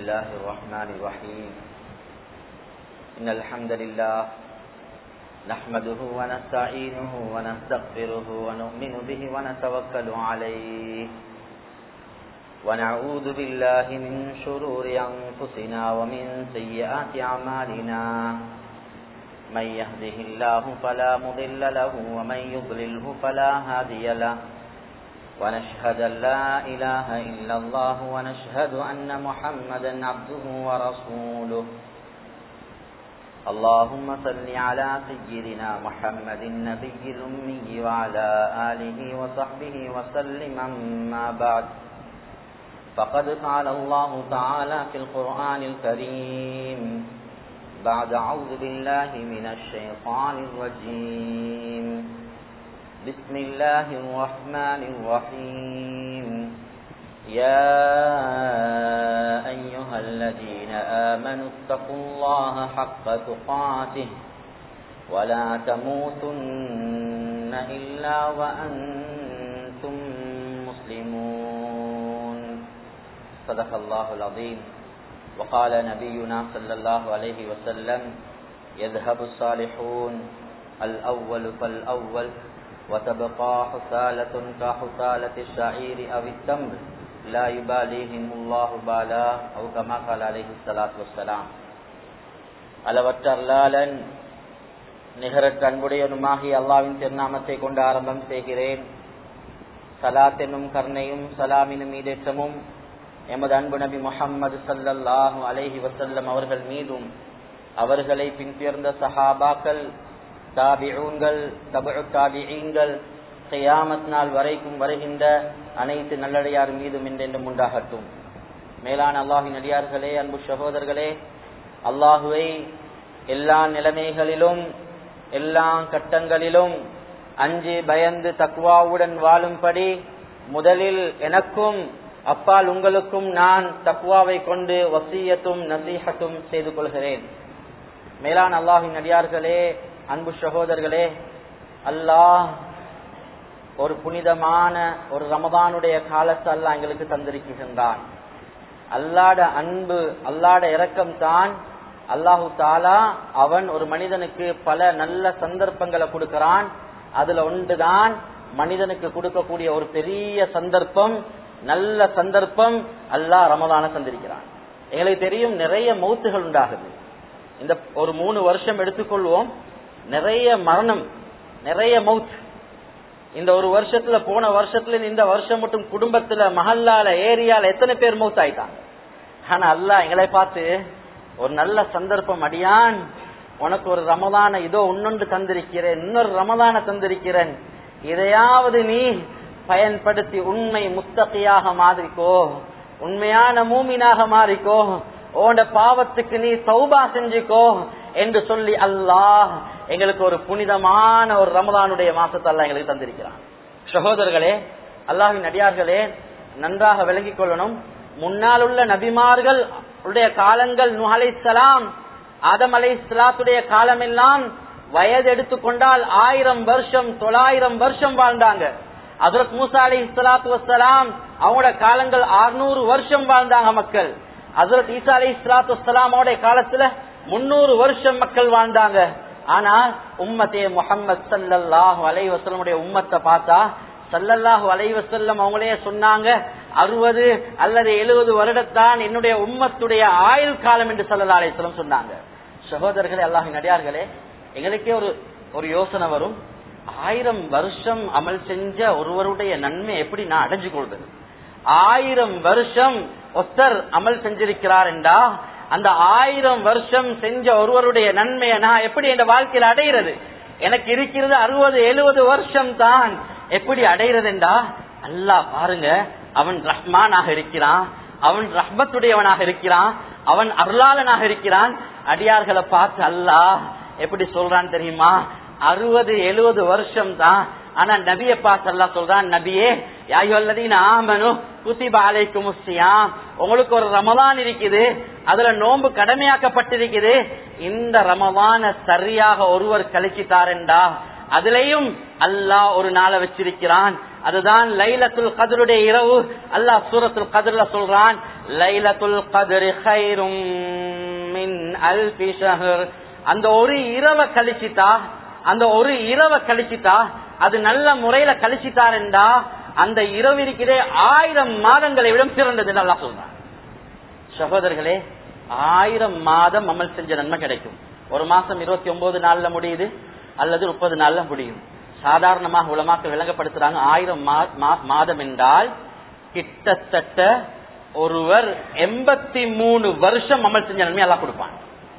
الله الرحمن الرحيم إن الحمد لله نحمده ونستعينه ونستغفره ونؤمن به ونتوكل عليه ونعوذ بالله من شرور أنفسنا ومن سيئات أعمالنا من يهده الله فلا مضل له ومن يضلله فلا هادي له ونشهد أن لا إله إلا الله ونشهد أن محمدا عبده ورسوله اللهم صل على سيدنا محمد النبي الأمي وعلى آله وصحبه وسلم أما بعد فقد قال الله تعالى في القرآن الكريم بعد أعوذ بالله من الشيطان الرجيم بسم الله الرحمن الرحيم يا أيها الذين آمنوا اتقوا الله حق تقاته ولا تموتن إلا وأنتم مسلمون صدق الله العظيم وقال نبينا صلى الله عليه وسلم يذهب الصالحون الأول فالأول وتبقى حثالة كحثالة الشعير أو التمر لا يباليهم الله بالا أو كما قال عليه الصلاة والسلام அளவற்ற அல்லாளன் நிகரற்ற அன்புடையனுமாகி அல்லாவின் திருநாமத்தை கொண்டு ஆரம்பம் செய்கிறேன் சலாத் என்னும் கருணையும் சலாமினும் மீதேற்றமும் எமது அன்பு நபி முகம்மது சல்லல்லாஹு அலைஹி வசல்லம் அவர்கள் மீதும் அவர்களை பின்தேர்ந்த சஹாபாக்கள் தாபிஊன்கள் தபு தாபிஈன்கள் கியாமத் நாள் வரைக்கும் வருகின்ற அனைத்து நல்லடியார் மீதும் என்றென்றும் உண்டாகட்டும் மேலான அல்லாஹின் அடியார்களே அன்பு சகோதரர்களே அல்லாஹுவை எல்லா நிலைமைகளிலும் எல்லா கட்டங்களிலும் அஞ்சு பயந்து தக்குவாவுடன் வாழும்படி முதலில் எனக்கும் அப்பால் உங்களுக்கும் நான் தக்குவாவை கொண்டு வசியத்தும் நசீகத்தும் செய்து கொள்கிறேன் மேலான அல்லாஹின் அடியார்களே அன்பு சகோதரர்களே அல்லாஹ் ஒரு புனிதமான ஒரு ரமதானுடைய காலத்தை அல்லா எங்களுக்கு தந்திருக்கின்றான் அல்லாட அன்பு அல்லாட இரக்கம் தான் அல்லாஹு தாலா அவன் ஒரு மனிதனுக்கு பல நல்ல சந்தர்ப்பங்களை கொடுக்கிறான் அதுல ஒன்றுதான் மனிதனுக்கு கொடுக்கக்கூடிய ஒரு பெரிய சந்தர்ப்பம் நல்ல சந்தர்ப்பம் அல்லாஹ் ரமதான தந்திருக்கிறான் எங்களுக்கு தெரியும் நிறைய மௌத்துகள் உண்டாகுது இந்த ஒரு மூணு வருஷம் எடுத்துக்கொள்வோம் நிறைய மரணம் நிறைய மவுத் இந்த ஒரு வருஷத்துல போன வருஷத்துல இந்த வருஷம் மட்டும் குடும்பத்துல மஹல்லால ஏரியால எத்தனை பேர் மவுத் ஆயிட்டாங்க ஆனா அல்ல எங்களை பார்த்து ஒரு நல்ல சந்தர்ப்பம் அடியான் உனக்கு ஒரு ரமதான இதோ இன்னொன்று தந்திருக்கிறேன் இன்னொரு ரமதான தந்திருக்கிறேன் இதையாவது நீ பயன்படுத்தி உண்மை முத்தகையாக மாறிக்கோ உண்மையான மூமினாக மாறிக்கோ உன்னோட பாவத்துக்கு நீ சௌபா செஞ்சுக்கோ என்று சொல்லி அல்லாஹ் எங்களுக்கு ஒரு புனிதமான ஒரு ரமதானுடைய மாசத்தை அல்ல எங்களுக்கு தந்திருக்கிறான் சகோதரர்களே அல்லாஹின் அடியார்களே நன்றாக விளங்கிக் கொள்ளணும் முன்னால் உள்ள நபிமார்கள் உடைய காலங்கள் நுஹலை சலாம் ஆதம் அலை சலாத்துடைய காலம் எல்லாம் வயது எடுத்துக்கொண்டால் ஆயிரம் வருஷம் தொள்ளாயிரம் வருஷம் வாழ்ந்தாங்க அதரத் மூசா அலி இஸ்லாத்து வசலாம் அவங்களோட காலங்கள் அறுநூறு வருஷம் வாழ்ந்தாங்க மக்கள் ஹசரத் ஈசா அலி இஸ்லாத்து வசலாமோட காலத்துல முன்னூறு வருஷம் மக்கள் வாழ்ந்தாங்க ஆனா உம்மத்தே முகமது சல்லாஹு அலைவசல்லமுடைய உம்மத்தை பார்த்தா சல்லல்லாஹு அலைவசல்லம் அவங்களே சொன்னாங்க அறுபது அல்லது எழுபது வருடத்தான் என்னுடைய உம்மத்துடைய ஆயுள் காலம் என்று சல்லல்லா அலைவசல்லம் சொன்னாங்க சகோதரர்களே அல்லாஹின் அடியார்களே எங்களுக்கே ஒரு ஒரு யோசனை வரும் ஆயிரம் வருஷம் அமல் செஞ்ச ஒருவருடைய நன்மை எப்படி நான் அடைஞ்சு கொள்வது ஆயிரம் வருஷம் ஒத்தர் அமல் செஞ்சிருக்கிறார் என்றா அந்த ஆயிரம் வருஷம் செஞ்ச ஒருவருடைய நன்மையை நான் எப்படி என் வாழ்க்கையில் அடைகிறது எனக்கு இருக்கிறது அறுபது எழுபது வருஷம் தான் எப்படி அடைகிறது என்றா அல்லா பாருங்க அவன் ரஹ்மானாக இருக்கிறான் அவன் ரஹ்மத்துடையவனாக இருக்கிறான் அவன் அருளாளனாக இருக்கிறான் அடியார்களை பார்த்து அல்லாஹ் எப்படி சொல்றான் தெரியுமா அறுபது எழுபது வருஷம் தான் ஆனா நபிய பார்த்து அல்லா சொல்றான் நபியே யாயுவல்லதீன் ஆமனு குத்திபா அலைக்கும் உங்களுக்கு ஒரு ரமதான் இருக்குது அதுல நோன்பு கடமையாக்கப்பட்டிருக்குது இந்த ரமதான சரியாக ஒருவர் கழிச்சிட்டாரெண்டா அதுலயும் அல்லாஹ் ஒரு நாளை வச்சிருக்கிறான் அதுதான் லைலத்துல் கதருடைய இரவு அல்லாஹ் சூரத்துல் கதர்ல சொல்றான் லைலத்துல் கதரு ஹைரும் மின் அல்பி ஷஹர் அந்த ஒரு இரவை கழிச்சிட்டா அந்த ஒரு இரவை கழிச்சிட்டா அது நல்ல முறையில கழிச்சிட்டாருண்டா அந்த இரவு இருக்கிறே ஆயிரம் மாதங்களை விட சிறந்தது நல்லா சொல்றான் சகோதரர்களே ஆயிரம் மாதம் அமல் செஞ்ச நன்மை கிடைக்கும் ஒரு மாசம் இருபத்தி ஒன்பது நாள்ல முடியுது அல்லது முப்பது நாள்ல முடியும் சாதாரணமாக உலமாக்க விளங்கப்படுத்துறாங்க ஆயிரம் மாதம் என்றால் கிட்டத்தட்ட ஒருவர் எண்பத்தி மூணு வருஷம் அமல் செஞ்ச நன்மை எல்லாம் கொடுப்பான்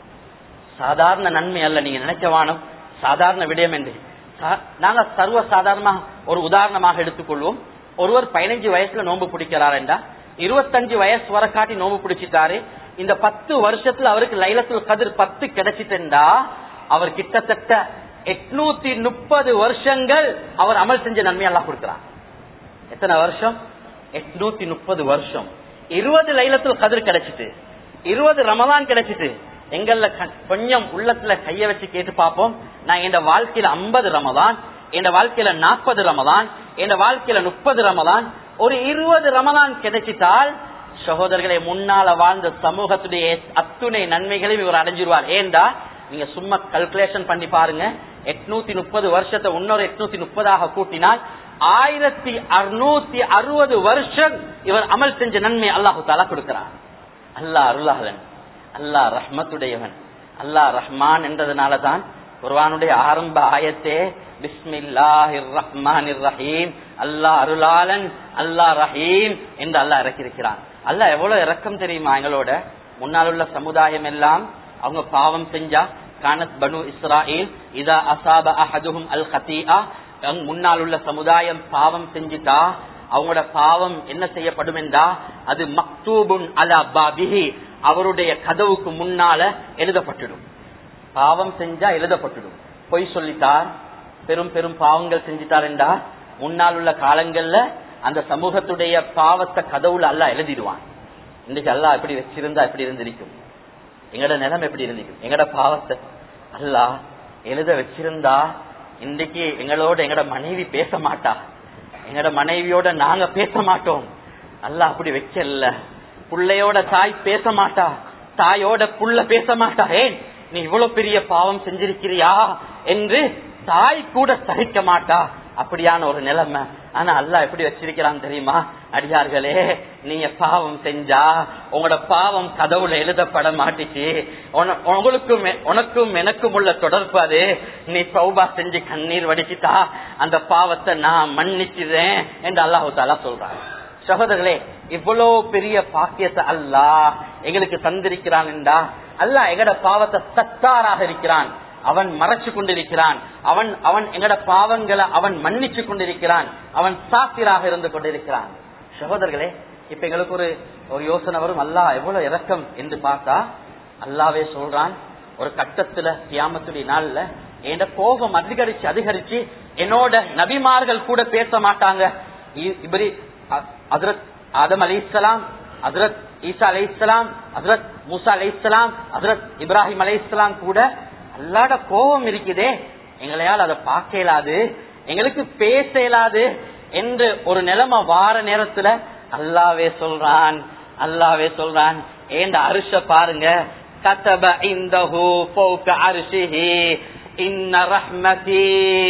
சாதாரண நன்மை அல்ல நீங்க நினைக்க வானம் சாதாரண விடயம் என்று நாங்க சர்வ சாதாரணமாக ஒரு உதாரணமாக எடுத்துக்கொள்வோம் ஒருவர் பதினஞ்சு வயசுல நோன்பு பிடிக்கிறார் என்றா இருபத்தஞ்சு வயசு வர காட்டி நோம்பு பிடிச்சிட்டாரு இந்த பத்து வருஷத்துல அவருக்கு லைலத்துல் கதிர் பத்து கிடைச்சிட்டா அவர் கிட்டத்தட்ட எட்நூத்தி முப்பது வருஷங்கள் அவர் அமல் செஞ்ச நன்மையெல்லாம் கொடுக்கிறார் எத்தனை வருஷம் எட்நூத்தி முப்பது வருஷம் இருபது லைலத்துல் கதிர் கிடைச்சிட்டு இருபது ரமதான் கிடைச்சிட்டு எங்கள்ல கொஞ்சம் உள்ளத்துல கைய வச்சு கேட்டு பார்ப்போம் நான் என் வாழ்க்கையில ஐம்பது ரமதான் என் வாழ்க்கையில நாற்பது ரமதான் என் வாழ்க்கையில முப்பது ரமதான் ஒரு இருபது ரமதான் கிடைச்சிட்டால் சகோதரர்களை முன்னால வாழ்ந்த சமூகத்துடைய அத்துணை நன்மைகளையும் இவர் அடைஞ்சிருவார் ஏண்டா நீங்க சும்மா கல்குலேஷன் பண்ணி பாருங்க எட்நூத்தி முப்பது வருஷத்தை இன்னொரு எட்நூத்தி முப்பதாக கூட்டினால் ஆயிரத்தி அறுநூத்தி அறுபது வருஷம் இவர் அமல் செஞ்ச நன்மை அல்லாஹு தாலா கொடுக்கிறார் அல்லாஹ் அருளாளன் அல்லாஹ் ரஹ்மத்துடையவன் அல்லாஹ் ரஹ்மான் என்றதுனாலதான் குர்வானுடைய ஆரம்ப ஆயத்தே பிஸ்மில்லாஹிர் ரஹ்மானிர் ரஹீம் அல்லாஹ் அருளாளன் அல்லாஹ் ரஹீம் என்று அல்லாஹ் இறக்கியிருக்கிறான் அல்லாஹ் எவ்வளவு இறக்கம் தெரியுமா எங்களோட முன்னால் உள்ள சமுதாயம் எல்லாம் அவங்க பாவம் செஞ்சா கானத் பனு இஸ்ராயில் இதா அசாப அஹதுஹும் அல் ஹத்தீஆ முன்னால் உள்ள சமுதாயம் பாவம் செஞ்சுட்டா அவங்களோட பாவம் என்ன செய்யப்படும் என்றா அது மக்தூபுன் அலா பாபிஹி அவருடைய கதவுக்கு முன்னால எழுதப்பட்டுடும் பாவம் செஞ்சா எழுதப்பட்டுடும் பொய் சொல்லிட்டார் பெரும் பெரும் பாவங்கள் செஞ்சிட்டார் என்றா முன்னால் உள்ள காலங்கள்ல அந்த சமூகத்துடைய பாவத்தை கதவுல அல்ல எழுதிடுவான் இன்னைக்கு அல்லா எப்படி வச்சிருந்தா எப்படி இருந்திருக்கும் எங்கட நிலம் எப்படி இருந்திருக்கும் எங்கட பாவத்தை அல்லா எழுத வச்சிருந்தா இன்னைக்கு எங்களோட எங்கட மனைவி பேச மாட்டா எங்கட மனைவியோட நாங்க பேச மாட்டோம் அல்ல அப்படி வைக்கல புள்ளையோட தாய் பேச மாட்டா தாயோட புள்ள பேச மாட்டா ஏன் நீ இவ்வளவு பெரிய பாவம் செஞ்சிருக்கிறியா என்று தாய் கூட சகிக்க மாட்டா அப்படியான ஒரு நிலைமை ஆனா அல்லா எப்படி வச்சிருக்கிறான் தெரியுமா அடியார்களே நீங்க பாவம் செஞ்சா உங்களோட பாவம் கதவுல எழுதப்பட மாட்டிச்சு உங்களுக்கும் உனக்கும் எனக்கும் உள்ள தொடர்பு அது நீ சௌபா செஞ்சு கண்ணீர் வடிச்சுட்டா அந்த பாவத்தை நான் மன்னிச்சுதேன் என்று அல்லாஹு தாலா சொல்றாங்க சகோதரர்களே இவ்வளவு பெரிய பாக்கியத்தை அல்லா எங்களுக்கு தந்திருக்கிறான் என்றா அல்லா எங்கட பாவத்தை சத்தாராக இருக்கிறான் அவன் மறைச்சு கொண்டிருக்கிறான் அவன் அவன் எங்கட பாவங்களை அவன் மன்னிச்சு கொண்டிருக்கிறான் அவன் சாத்திராக இருந்து கொண்டிருக்கிறான் சகோதரர்களே இப்ப எங்களுக்கு ஒரு ஒரு யோசனை வரும் அல்லா எவ்வளவு இறக்கம் என்று பார்த்தா அல்லாவே சொல்றான் ஒரு கட்டத்துல கியாமத்துடைய நாள்ல என் கோபம் அதிகரிச்சு அதிகரிச்சு என்னோட நபிமார்கள் கூட பேச மாட்டாங்க இப்படி ஹசரத் ஆதம் அலி இஸ்லாம் ஹசரத் ஈசா அலி இஸ்லாம் ஹசரத் மூசா அலி இஸ்லாம் ஹசரத் இப்ராஹிம் அலி இஸ்லாம் கூட அல்லாட கோபம் இருக்குதே எங்களையால் அதை பார்க்க இயலாது எங்களுக்கு பேச இயலாது என்று ஒரு நிலைமை வார நேரத்துல அல்லாவே சொல்றான் அல்லாவே சொல்றான் ஏண்ட அரிச பாருங்க கதப இந்தஹு ஃபௌக அர்ஷிஹி இன்ன ரஹ்மதி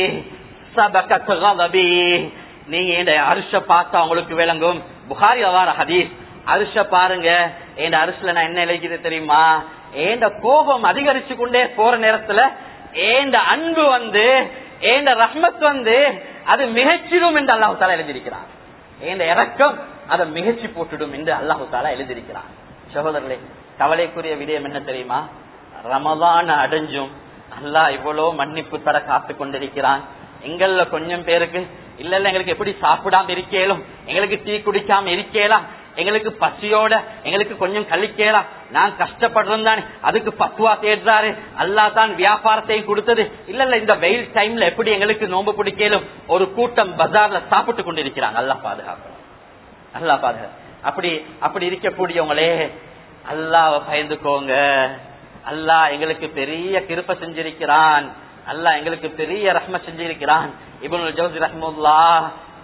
சபகத் கதபி நீங்க இந்த அரிச பார்த்தா உங்களுக்கு விளங்கும் புகாரி அவார ஹதீஸ் அரிச பாருங்க என் அரிசில நான் என்ன எழுதிது தெரியுமா ஏண்ட கோபம் அதிகரிச்சு கொண்டே போற நேரத்துல ஏண்ட அன்பு வந்து ஏண்ட ரஹ்மத் வந்து அது மிகச்சிடும் என்று அல்லாஹு தாலா எழுதியிருக்கிறான் ஏண்ட இறக்கம் அதை மிகச்சி போட்டுடும் என்று அல்லாஹு தாலா எழுதியிருக்கிறான் சகோதரர்களே கவலைக்குரிய விடயம் என்ன தெரியுமா ரமதான அடைஞ்சும் அல்லாஹ் இவ்வளவு மன்னிப்பு தர காத்து கொண்டிருக்கிறான் எங்கள்ல கொஞ்சம் பேருக்கு இல்ல இல்ல எங்களுக்கு எப்படி சாப்பிடாம இருக்கேலும் எங்களுக்கு டீ குடிக்காம இருக்கேலாம் எங்களுக்கு பசியோட எங்களுக்கு கொஞ்சம் கழிக்கலாம் நான் கஷ்டப்படுறோம் தானே அதுக்கு பத்துவா தேடுறாரு அல்லா தான் வியாபாரத்தையும் கொடுத்தது இல்ல இல்ல இந்த வெயில் டைம்ல எப்படி எங்களுக்கு நோம்பு பிடிக்கலும் ஒரு கூட்டம் பஜார்ல சாப்பிட்டு கொண்டிருக்கிறாங்க அல்லா பாதுகாக்கணும் அல்லா பாதுகாப்பு அப்படி அப்படி இருக்கக்கூடியவங்களே அல்லாவை பயந்துக்கோங்க அல்லாஹ் எங்களுக்கு பெரிய கிருப்ப செஞ்சிருக்கிறான் அல்லாஹ் எங்களுக்கு பெரிய ரஹ்ம செஞ்சிருக்கிறான் இபுல் ஜோசி ரஹ்முல்லா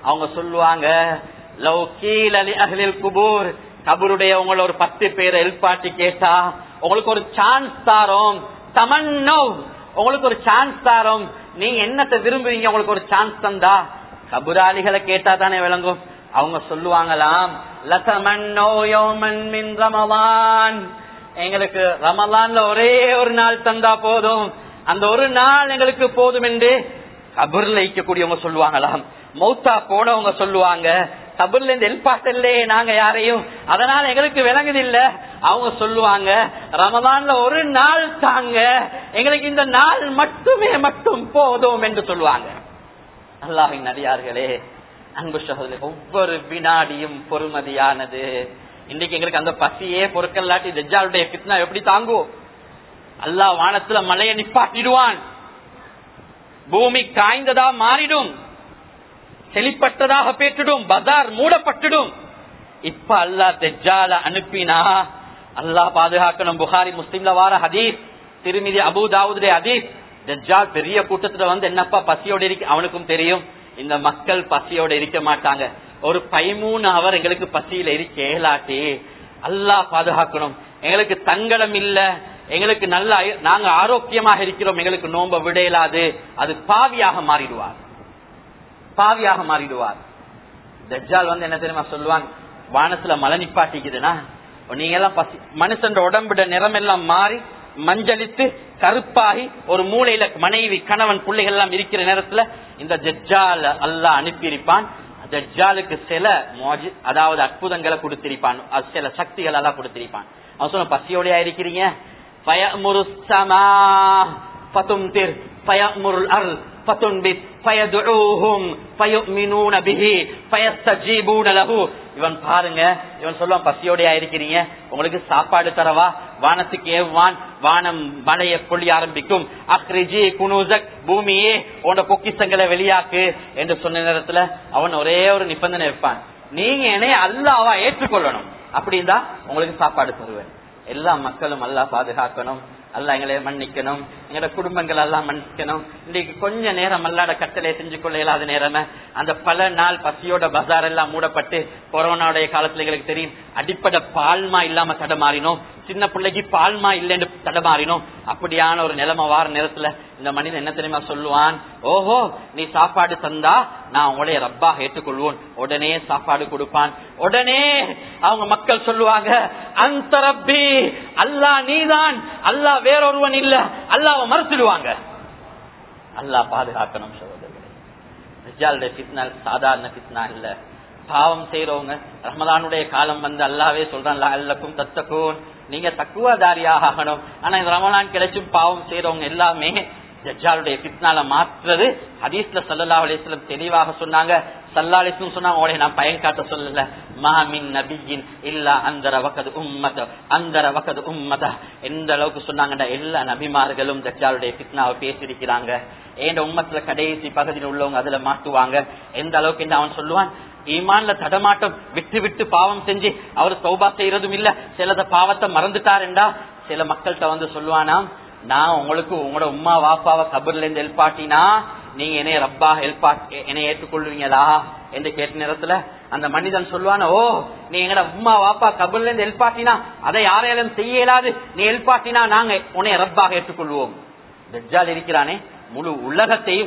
அவங்க சொல்லுவாங்க லவ் கீழ அகலில் குபூர் கபருடைய உங்களை ஒரு பத்து பேரை எழுப்பாட்டி கேட்டா உங்களுக்கு ஒரு சான்ஸ் தாரோம் தமன்னோ உங்களுக்கு ஒரு சான்ஸ் தாரோம் நீங்க என்னத்தை விரும்புவீங்க உங்களுக்கு ஒரு சான்ஸ் தந்தா கபுராளிகளை கேட்டா தானே விளங்கும் அவங்க சொல்லுவாங்களாம் லசமன்னோ யோமன் மின் ரமலான் எங்களுக்கு ரமலான்ல ஒரே ஒரு நாள் தந்தா போதும் அந்த ஒரு நாள் எங்களுக்கு போதும் என்று கபர்ல வைக்கக்கூடியவங்க சொல்லுவாங்களாம் மௌத்தா போனவங்க சொல்லுவாங்க கபர்ல இருந்து எல்பாட்டல்லே நாங்க யாரையும் அதனால எங்களுக்கு விளங்குதில்ல அவங்க சொல்லுவாங்க ரமதான்ல ஒரு நாள் தாங்க எங்களுக்கு இந்த நாள் மட்டுமே மட்டும் போதும் என்று சொல்லுவாங்க அல்லாஹின் நடிகார்களே அன்பு சகோதரி ஒவ்வொரு வினாடியும் பொறுமதியானது இன்னைக்கு எங்களுக்கு அந்த பசியே பொருட்களாட்டி தஜ்ஜாலுடைய கிட்னா எப்படி தாங்கும் அல்லாஹ் வானத்துல மலையை நிப்பாட்டிடுவான் பூமி காய்ந்ததா மாறிடும் செழிப்பட்டதாக பேற்றிடும் பஜார் மூடப்பட்டுடும் இப்ப அல்லா தெஜால அனுப்பினா அல்லாஹ் பாதுகாக்கணும் புகாரி முஸ்லிம்ல வார ஹதீஸ் திருமிதி அபுதாவுடைய ஹதீஸ் தெஜால் பெரிய கூட்டத்துல வந்து என்னப்பா பசியோட இருக்கு அவனுக்கும் தெரியும் இந்த மக்கள் பசியோட இருக்க மாட்டாங்க ஒரு பதிமூணு அவர் எங்களுக்கு பசியில இருக்க ஏலாட்டி அல்லாஹ் பாதுகாக்கணும் எங்களுக்கு தங்கடம் இல்ல எங்களுக்கு நல்ல நாங்க ஆரோக்கியமாக இருக்கிறோம் எங்களுக்கு நோம்ப விடையலாது அது பாவியாக மாறிடுவார் பாவியாக மாறிடுவார் தஜ்ஜால் வந்து என்ன தெரியுமா சொல்லுவான் வானத்துல மலை நிப்பாட்டிக்குதுன்னா நீங்க எல்லாம் பசி மனுஷன் உடம்புட நிறம் எல்லாம் மாறி மஞ்சளித்து கருப்பாகி ஒரு மூலையில மனைவி கணவன் பிள்ளைகள் எல்லாம் இருக்கிற நேரத்துல இந்த ஜஜ்ஜால் அல்லாஹ் அனுப்பியிருப்பான் தஜ்ஜாலுக்கு சில அதாவது அற்புதங்களை கொடுத்திருப்பான் சில சக்திகள் எல்லாம் கொடுத்திருப்பான் அவன் சொன்ன பசியோடையா இருக்கிறீங்க இவன் பாருங்க இவன் சொல்லுவான் பசியோடையா இருக்கிறீங்க உங்களுக்கு சாப்பாடு தரவா வானத்துக்கு ஏவான் வானம் மழைய பொழி ஆரம்பிக்கும் அக்ரிஜி குனூசக் பூமியே உன்னோட பொக்கிசங்களை வெளியாக்கு என்று சொன்ன நேரத்துல அவன் ஒரே ஒரு நிபந்தனை வைப்பான் நீங்க என்னைய அல்லாவா ஏற்றுக்கொள்ளணும் அப்படின்னா உங்களுக்கு சாப்பாடு தருவேன் எல்லா மக்களும் அல்லா பாதுகாக்கணும் அல்ல எங்களை மன்னிக்கணும் எங்களோட குடும்பங்கள் எல்லாம் மன்னிக்கணும் இன்னைக்கு கொஞ்ச நேரம் அல்லாட கட்டளை செஞ்சு கொள்ள இயலாத நேரமே அந்த பல நாள் பசியோட பஜார் எல்லாம் மூடப்பட்டு கொரோனாவுடைய காலத்துல எங்களுக்கு தெரியும் அடிப்படை பால்மா இல்லாம தடமாறினோம் சின்ன பிள்ளைக்கு பால்மா இல்லைன்னு தடமாறினோம் அப்படியான ஒரு நிலைமை வார நேரத்துல இந்த மனிதன் என்ன தெரியுமா சொல்லுவான் ஓஹோ நீ சாப்பாடு தந்தா நான் உங்களைய ரப்பாக ஏற்றுக்கொள்வோம் உடனே சாப்பாடு கொடுப்பான் உடனே அவங்க மக்கள் சொல்லுவாங்க அந்த ரப்பி அல்லா நீதான் அல்லா வேறொருவன் இல்ல அல்லாவை மறுத்துடுவாங்க அல்லா பாதுகாக்கணும் சகோதரர்களே பித்னா சாதாரண பித்னா இல்ல பாவம் செய்யறவங்க ரமதானுடைய காலம் வந்து அல்லாவே சொல்றான் அல்லக்கும் தத்தக்கும் நீங்க தக்குவதாரியாக ஆகணும் ஆனா இந்த ரமலான் கிடைச்சும் பாவம் செய்யறவங்க எல்லாமே ஜஜ்ஜாலுடைய பித்னால மாற்றுறது ஹதீஸ்ல சல்லா அலிஸ்லம் தெளிவாக சொன்னாங்க சல்லா அலிஸ்லம் சொன்னாங்க உடைய நான் பயன் காட்ட சொல்லல மாமின் நபியின் இல்ல அந்தர வக்கது உம்மத அந்தர வக்கது உம்மத எந்த அளவுக்கு சொன்னாங்கடா எல்லா நபிமார்களும் தஜ்ஜாலுடைய பித்னாவை பேசியிருக்கிறாங்க ஏண்ட உம்மத்துல கடைசி பகுதியில் உள்ளவங்க அதுல மாட்டுவாங்க எந்த அளவுக்கு என்று அவன் சொல்லுவான் ஈமான்ல தடமாட்டம் விட்டு விட்டு பாவம் செஞ்சு அவர் சௌபா செய்யறதும் இல்ல சிலத பாவத்தை மறந்துட்டாருண்டா சில மக்கள்கிட்ட வந்து சொல்லுவானா நான் உங்களுக்கு உங்களோட உமா வாப்பாவை கபர்ல இருந்து எழுப்பாட்டினா நீங்க என்னைய ரப்பா ஹெல்பா என்னை ஏற்றுக்கொள்வீங்களா என்று கேட்ட நேரத்துல அந்த மனிதன் சொல்லுவான ஓ நீ எங்கட உமா வாப்பா கபர்ல இருந்து எழுப்பாட்டினா அதை யாரையாலும் செய்ய இயலாது நீ எழுப்பாட்டினா நாங்க உன்னை ரப்பாக ஏற்றுக்கொள்வோம் தஜ்ஜால் இருக்கிறானே முழு உலகத்தையும்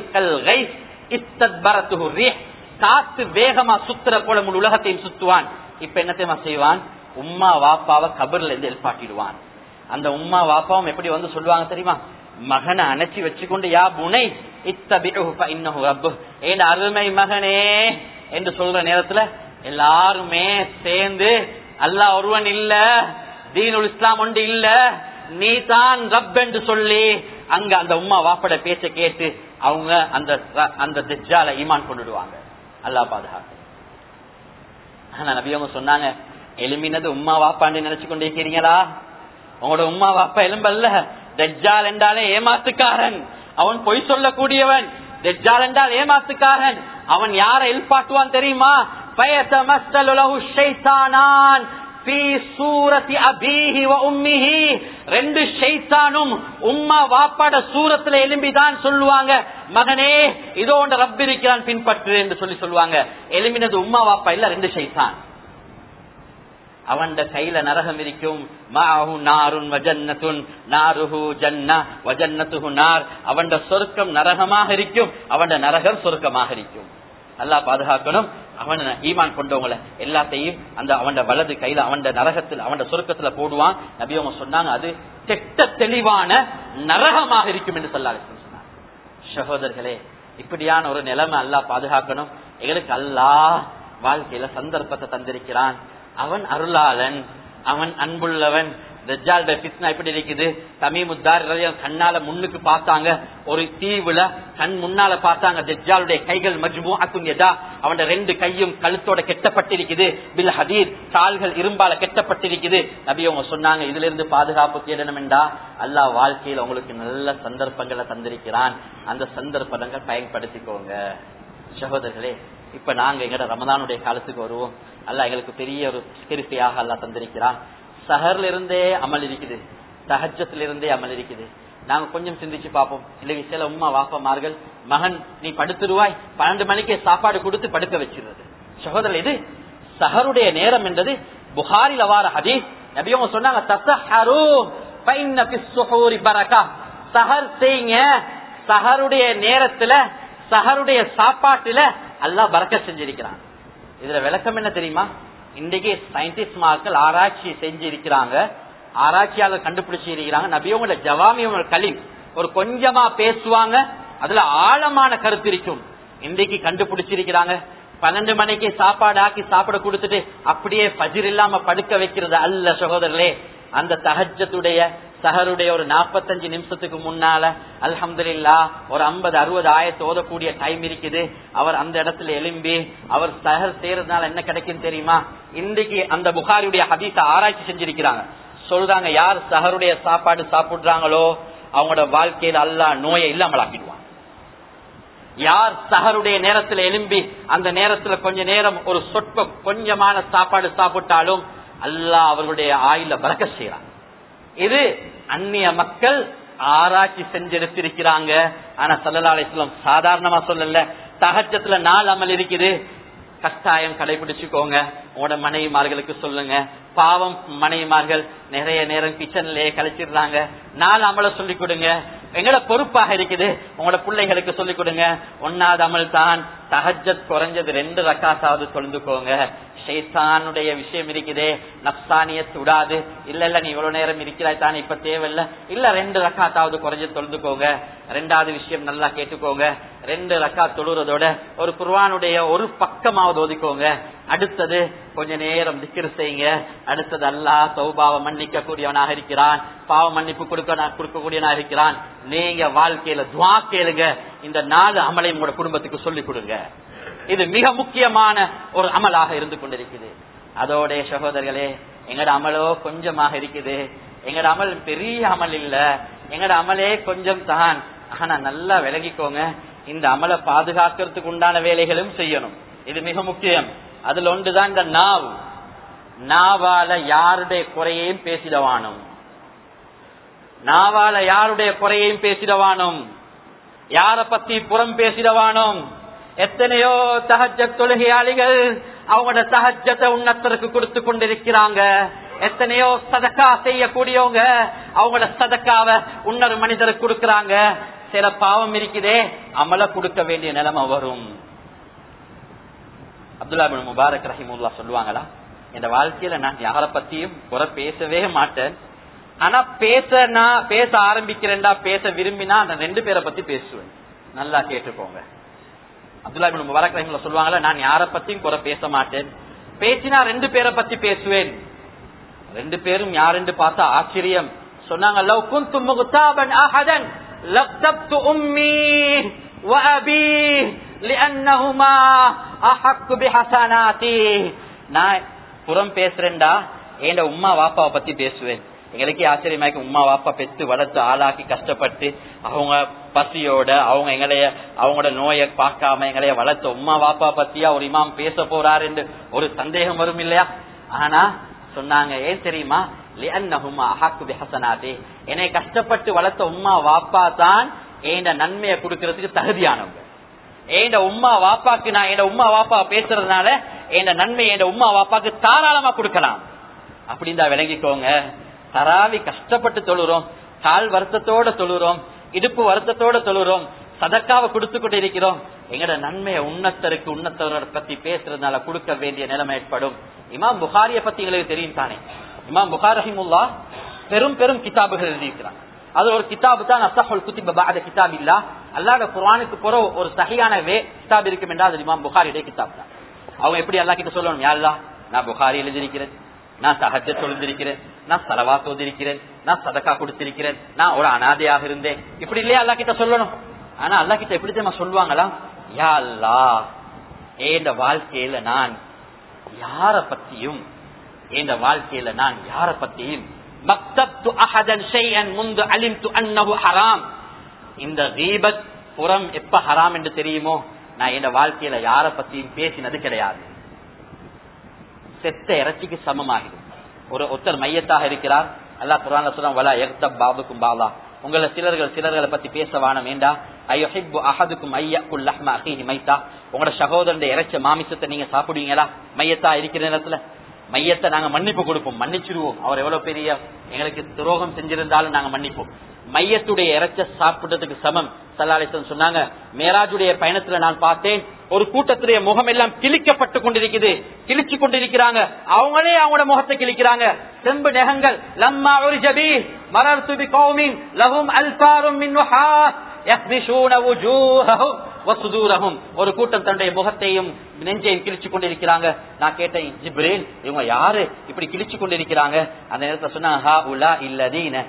காத்து வேகமா சுத்துற போல முழு உலகத்தையும் சுத்துவான் இப்ப என்ன தெரியுமா செய்வான் உம்மா வாப்பாவை கபர்ல இருந்து எழுப்பாட்டிடுவான் அந்த உம்மா வாப்பாவும் எப்படி வந்து சொல்லுவாங்க தெரியுமா மகனை அணைச்சி வச்சுக்கொண்டு யா புனை ஏன் அருமை மகனே என்று சொல்ற நேரத்துல எல்லாருமே சேர்ந்து அல்லாஹ் ஒருவன் இல்ல தீனுல் இஸ்லாம் ஒன்று இல்ல நீ தான் ரப் என்று சொல்லி அங்க அந்த உம்மா வாப்பட பேச்ச கேட்டு அவங்க அந்த அந்த தெஜால ஈமான் கொண்டுடுவாங்க அல்லா பாதுகாக்க ஆனா நபியவங்க சொன்னாங்க எலும்பினது உம்மா வாப்பான்னு நினைச்சு கொண்டு இருக்கிறீங்களா உங்களோட உம்மா வாப்பா எலும்பல்ல தெஜால் என்றாலே ஏமாத்துக்காரன் அவன் பொய் சொல்லக்கூடியவன் தெஜால் என்றால் ஏமாத்துக்காரன் அவன் யாரை எழுப்பாட்டுவான் தெரியுமா ஃபீ சூரத்தி அபீஹி வ உம்மிஹி ரெண்டு ஷைத்தானும் உம்மா வாப்பாட சூரத்துல எலும்பிதான் சொல்லுவாங்க மகனே இதோ உண்ட ரப் இருக்கிறான் பின்பற்று என்று சொல்லி சொல்லுவாங்க எலும்பினது உம்மா வாப்பா இல்ல ரெண்டு ஷைத்தான் அவன் கையில நரகம் இருக்கும் மாஹு நாருன் வஜன்னத்துன் நாருஹு ஜன்ன வஜன்னத்துஹு நார் அவன் சொர்க்கம் நரகமாக இருக்கும் அவன் நரகம் சொர்க்கமாக இருக்கும் அல்லாஹ் பாதுகாக்கணும் அவன் ஈமான் கொண்டவங்கள எல்லாத்தையும் அந்த அவன் வலது கையில அவன் நரகத்தில் அவன் சொர்க்கத்துல போடுவான் நபி அவங்க சொன்னாங்க அது திட்ட தெளிவான நரகமாக இருக்கும் என்று சொல்லாது சொன்னாங்க சகோதரர்களே இப்படியான ஒரு நிலைமை அல்லாஹ் பாதுகாக்கணும் எங்களுக்கு அல்லாஹ் வாழ்க்கையில சந்தர்ப்பத்தை தந்திருக்கிறான் அவன் அருளாளன் அவன் அன்புள்ளவன் தஜ்ஜாலுடைய பித்னா எப்படி இருக்குது தமிமுத்தார் கண்ணால முன்னுக்கு பார்த்தாங்க ஒரு தீவுல கண் முன்னால பார்த்தாங்க தஜ்ஜாலுடைய கைகள் மஜ்மூ அத்துங்கதா அவன் ரெண்டு கையும் கழுத்தோட கெட்டப்பட்டிருக்குது பில் ஹதீர் கால்கள் இரும்பால கெட்டப்பட்டிருக்குது நபி அவங்க சொன்னாங்க இதுல இருந்து பாதுகாப்பு தேடணும் என்றா அல்லாஹ் வாழ்க்கையில் உங்களுக்கு நல்ல சந்தர்ப்பங்களை தந்திருக்கிறான் அந்த சந்தர்ப்பங்கள் பயன்படுத்திக்கோங்க சகோதரர்களே இப்ப நாங்க எங்கட ரமதானுடைய காலத்துக்கு வருவோம் அல்ல எங்களுக்கு பெரிய ஒரு கிருப்பியாக அல்லா தந்திருக்கிறான் சஹர்ல இருந்தே அமல் இருக்குது தஹஜத்துல இருந்தே அமல் இருக்குது நாங்க கொஞ்சம் சிந்திச்சு பார்ப்போம் இல்லை சில உமா வாப்பமார்கள் மகன் நீ படுத்துருவாய் பன்னெண்டு மணிக்கு சாப்பாடு கொடுத்து படுக்க வச்சிருது சகோதரர் இது சஹருடைய நேரம் என்றது புகாரில் வார ஹதீஸ் நபியவங்க சொன்னாங்க தசஹரு பைன்ன பிஸ்ஸுஹூரி பரகா சஹர் செய்யுங்க சஹருடைய நேரத்துல சஹருடைய சாப்பாட்டுல அல்லாஹ் பறக்க செஞ்சிருக்கிறான் இதுல விளக்கம் என்ன தெரியுமா இன்றைக்கு சயின்டிஸ்ட் மார்கள் ஆராய்ச்சி செஞ்சிருக்கிறாங்க ஆராய்ச்சியாளர் கண்டுபிடிச்சு இருக்கிறாங்க நபியோங்கள ஜவாமியோட கலீம் ஒரு கொஞ்சமா பேசுவாங்க அதுல ஆழமான கருத்து இருக்கும் இன்றைக்கு கண்டுபிடிச்சிருக்கிறாங்க பன்னெண்டு மணிக்கு சாப்பாடு ஆக்கி சாப்பிட கொடுத்துட்டு அப்படியே பஜிர் இல்லாம படுக்க வைக்கிறது அல்ல சகோதரர்களே அந்த தகஜத்துடைய சஹருடைய ஒரு நாற்பத்தஞ்சு நிமிஷத்துக்கு முன்னால அல்ஹம்துலில்லா ஒரு ஐம்பது அறுபது ஆயத்து ஓதக்கூடிய டைம் இருக்குது அவர் அந்த இடத்துல எலும்பி அவர் சஹர் செய்யறதுனால என்ன கிடைக்கும் தெரியுமா இன்றைக்கு அந்த புகாரியுடைய ஹதீஸ ஆராய்ச்சி செஞ்சிருக்கிறாங்க சொல்றாங்க யார் சஹருடைய சாப்பாடு சாப்பிடுறாங்களோ அவங்களோட வாழ்க்கையில அல்லா நோயை இல்லாமலாக்கிடுவான் யார் சஹருடைய நேரத்துல எலும்பி அந்த நேரத்துல கொஞ்ச நேரம் ஒரு சொற்ப கொஞ்சமான சாப்பாடு சாப்பிட்டாலும் அல்லாஹ் அவர்களுடைய ஆயுள பறக்க செய்யறான் இது அந்நிய மக்கள் ஆராய்ச்சி செஞ்செடுத்திருக்கிறாங்க ஆனா சல்லா அலிஸ்லாம் சாதாரணமா சொல்லல தகச்சத்துல நாள் அமல் இருக்குது கட்டாயம் கடைபிடிச்சுக்கோங்க உங்களோட மனைவிமார்களுக்கு சொல்லுங்க பாவம் மனைவிமார்கள் நிறைய நேரம் கிச்சன்லயே கழிச்சிடுறாங்க நாலு அமல சொல்லி கொடுங்க எங்களோட பொறுப்பாக இருக்குது உங்களோட பிள்ளைகளுக்கு சொல்லி கொடுங்க ஒன்னாவது அமல் தான் தகஜத் குறைஞ்சது ரெண்டு ரக்காசாவது தொழுந்துக்கோங்க ஷைத்தானுடைய விஷயம் இருக்குதே நப்சானியத் விடாது இல்ல இல்ல நீ இவ்வளவு நேரம் இருக்கிறாய் தானே இப்ப தேவையில்ல இல்ல ரெண்டு ரக்காத்தாவது குறைஞ்சு தொழுதுக்கோங்க ரெண்டாவது விஷயம் நல்லா கேட்டுக்கோங்க ரெண்டு ரக்கா தொழுறதோட ஒரு குர்வானுடைய ஒரு பக்கமாவது ஒதுக்கோங்க அடுத்தது கொஞ்ச நேரம் திக்கிற செய்யுங்க அடுத்தது அல்லா சௌபாவை மன்னிக்க கூடியவனாக இருக்கிறான் பாவ மன்னிப்பு கொடுக்க கொடுக்கக்கூடியவனாக இருக்கிறான் நீங்க வாழ்க்கையில துவா கேளுங்க இந்த நாலு அமலை உங்களோட குடும்பத்துக்கு சொல்லிக் கொடுங்க இது மிக முக்கியமான ஒரு அமலாக இருந்து கொண்டிருக்குது அதோட சகோதரர்களே எங்கட அமலோ கொஞ்சமாக இருக்குது எங்கட அமல் பெரிய அமல் இல்ல எங்கட அமலே கொஞ்சம் தான் ஆனா நல்லா விலகிக்கோங்க இந்த அமலை பாதுகாக்கிறதுக்கு உண்டான வேலைகளும் செய்யணும் இது மிக முக்கியம் அதுல ஒன்றுதான் இந்த நாவ் நாவால யாருடைய குறையையும் பேசிடவானும் நாவால யாருடைய குறையையும் பேசிடவானும் யார பத்தி புறம் பேசிடவானும் எத்தனையோ தகஜ தொழுகையாளிகள் அவங்களோட தகஜத்தை உன்னத்தருக்கு கொடுத்து கொண்டிருக்கிறாங்க எத்தனையோ சதக்கா செய்யக்கூடியவங்க அவங்களோட சதக்காவ உன்னொரு மனிதருக்கு கொடுக்கறாங்க சில பாவம் இருக்குதே அமல கொடுக்க வேண்டிய நிலைமை வரும் அப்துல்லா பின் முபாரக் ரஹிமுல்லா சொல்லுவாங்களா என் வாழ்க்கையில நான் யார பத்தியும் குறை பேசவே மாட்டேன் ஆனா பேச நான் பேச ஆரம்பிக்கிறேன்டா பேச விரும்பினா அந்த ரெண்டு பேரை பத்தி பேசுவேன் நல்லா கேட்டுக்கோங்க அப்துல்லா பின் முபாரக் ரஹிமுல்லா சொல்லுவாங்களா நான் யார பத்தியும் குறை பேச மாட்டேன் பேசினா ரெண்டு பேரை பத்தி பேசுவேன் ரெண்டு பேரும் யாருன்னு பார்த்தா ஆச்சரியம் சொன்னாங்க லவ் குந்து முகுதாபன் அஹதன் லக்தப்து உம்மி வஅபி லிஅன்னஹுமா அஹக்கு பிஹசனாதி நான் புறம் பேசுறேன்டா ஏண்ட உம்மா வாப்பாவை பத்தி பேசுவேன் எங்களுக்கே ஆச்சரியமாக்கி உம்மா வாப்பா பெத்து வளர்த்து ஆளாக்கி கஷ்டப்பட்டு அவங்க பசியோட அவங்க எங்களைய அவங்களோட நோயை பார்க்காம எங்களைய வளர்த்த உம்மா வாப்பா பத்தியா ஒரு இமாம் பேச போறாரு என்று ஒரு சந்தேகம் வரும் இல்லையா ஆனா சொன்னாங்க ஏன் தெரியுமா லிஅன்னஹுமா அஹக்கு பிஹஸனாதி என்னை கஷ்டப்பட்டு வளர்த்த உம்மா வாப்பா தான் ஏண்ட நன்மையை கொடுக்கறதுக்கு தகுதியானவங்க ஏண்ட உம்மா வாப்பாக்கு நான் என் உம்மா வாப்பா பேசுறதுனால என் நன்மை என் உம்மா வாப்பாக்கு தாராளமா கொடுக்கலாம் அப்படின்னு தான் விளங்கிக்கோங்க தராவி கஷ்டப்பட்டு தொழுறோம் கால் வருத்தத்தோட தொழுறோம் இடுப்பு வருத்தத்தோட தொழுறோம் சதக்காவை கொடுத்து கொண்டு இருக்கிறோம் எங்கட நன்மையை உன்னத்தருக்கு உன்னத்தவரை பத்தி பேசுறதுனால கொடுக்க வேண்டிய நிலைமை ஏற்படும் இமாம் புகாரிய பத்தி எங்களுக்கு தெரியும் தானே இமாம் புகார் ரஹிமுல்லா பெரும் பெரும் கிதாபுகள் எழுதியிருக்கிறாங்க அது ஒரு கிதாபு தான் அசஹுல் குத்திப பாத கிதாப் இல்ல அல்லாத குர்ஆனுக்கு போற ஒரு சஹியான வே கிதாப் இருக்கும் என்றால் அது இமாம் புகாரியுடைய கிதாப் தான் அவங்க எப்படி அல்லா கிட்ட சொல்லணும் யா அல்லாஹ் நான் புகாரி எழுதியிருக்கிறேன் நான் சஹஜ தொழுந்திருக்கிறேன் நான் சலவா தோதிருக்கிறேன் நான் சதக்கா கொடுத்திருக்கிறேன் நான் ஒரு அனாதையாக இருந்தேன் இப்படி இல்லையா அல்லா கிட்ட சொல்லணும் ஆனா அல்லா கிட்ட எப்படி தெரியுமா சொல்லுவாங்களா யா அல்லா ஏண்ட வாழ்க்கையில நான் யார பத்தியும் என்ற வாழ்க்கையில நான் யார பத்தியும் மக்தப்து அஹதன் ஷைஅன் முந்து அலிம்து அன்னஹு ஹராம் இந்த கீபத் புறம் எப்ப ஹராம் என்று தெரியுமோ நான் என் வாழ்க்கையில யார பத்தியும் பேசினது கிடையாது செத்த இறைச்சிக்கு சமமாகிடும் ஒரு ஒருத்தர் மையத்தாக இருக்கிறார் அல்லாஹ் குரான் சொல்ல வலா எக்தப் பாபுக்கும் பாலா உங்களை சிலர்கள் சிலர்களை பத்தி பேச வானம் வேண்டா ஐயோ அஹதுக்கும் ஐயாக்குல் லஹ்ம அஹீஹி மைத்தா உங்களோட சகோதரன் இறைச்ச மாமிசத்தை நீங்க சாப்பிடுவீங்களா மையத்தா இருக்கிற நேரத்துல மையத்தை நாங்க மன்னிப்பு கொடுப்போம் மன்னிச்சிருவோம் அவர் எவ்வளவு பெரிய எங்களுக்கு துரோகம் செஞ்சிருந்தாலும் நாங்க மன்னிப்போம் மையத்துடைய இறைச்ச சாப்பிடுறதுக்கு சமம் சல்லாலிசன் சொன்னாங்க மேராஜுடைய பயணத்துல நான் பார்த்தேன் ஒரு கூட்டத்துடைய முகம் எல்லாம் கிழிக்கப்பட்டு கொண்டிருக்குது கிழிச்சு கொண்டிருக்கிறாங்க அவங்களே அவங்களோட முகத்தை கிழிக்கிறாங்க செம்பு நெகங்கள் லம்மா ஒரு ஜபி மரர் துபி கௌமின் லஹும் அல்பாரும் மின் ஒரு கூட்டம் தன்னுடைய முகத்தையும் நெஞ்சையும் கிழிச்சு கொண்டிருக்கிறாங்க நான் கேட்டேன் ஜிப்ரேல் இவங்க யாரு இப்படி கிழிச்சு கொண்டிருக்கிறாங்க அந்த நேரத்தில் சொன்னாங்க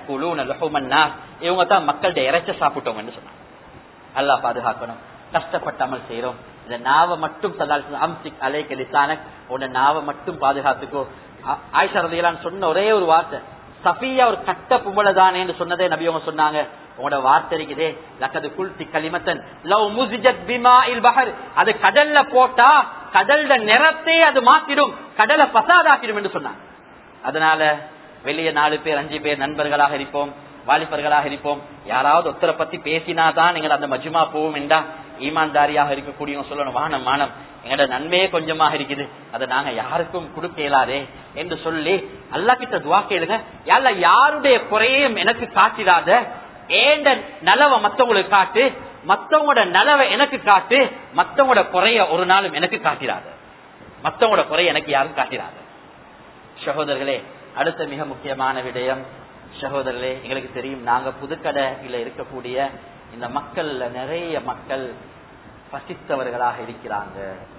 இவங்க தான் மக்களுடைய இறைச்ச சாப்பிட்டவங்கன்னு சொன்னாங்க அல்லா பாதுகாக்கணும் கஷ்டப்பட்டாமல் செய்யறோம் இந்த நாவை மட்டும் அம்சிக் அலைக்கு லிசான உன்னை நாவை மட்டும் பாதுகாத்துக்கோ ஆயிஷா ரதியலான்னு சொன்ன ஒரே ஒரு வார்த்தை சஃபியா ஒரு கட்ட பும்பளை தானேன்னு சொன்னதே நபி அவங்க சொன்னாங்க உங்களோட வார்த்தை இருக்குதே லக்கது குல்தி களிமத்தன் லவ் முசிஜத் பிமா இல் பஹர் அது கடல்ல போட்டா கடல்ல நிறத்தை அது மாத்திடும் கடலை பசாதாக்கிடும் என்று சொன்னாங்க அதனால வெளியே நாலு பேர் அஞ்சு பேர் நண்பர்களாக இருப்போம் வாலிபர்களாக இருப்போம் யாராவது ஒருத்தரை பத்தி பேசினாதான் எங்களை அந்த மஜுமா போவோம் என்றா ஈமான்தாரியாக இருக்கக்கூடியவங்க சொல்லணும் வானம் வானம் எங்களோட நன்மையே கொஞ்சமாக இருக்குது அதை நாங்க யாருக்கும் கொடுக்க இயலாதே என்று சொல்லி அல்லா கிட்ட துவா கேளுங்க யார யாருடைய குறையையும் எனக்கு காட்டிடாத ஏண்ட நலவை மத்தவங்களுக்கு காட்டு மத்தவங்களோட நலவை எனக்கு காட்டு மத்தவங்களோட குறைய ஒரு நாளும் எனக்கு காட்டிடாத மத்தவங்களோட குறைய எனக்கு யாரும் காட்டிடாத சகோதரர்களே அடுத்த மிக முக்கியமான விடயம் சகோதரர்களே எங்களுக்கு தெரியும் நாங்க புதுக்கடையில இருக்கக்கூடிய இந்த மக்கள்ல நிறைய மக்கள் பசித்தவர்களாக இருக்கிறாங்க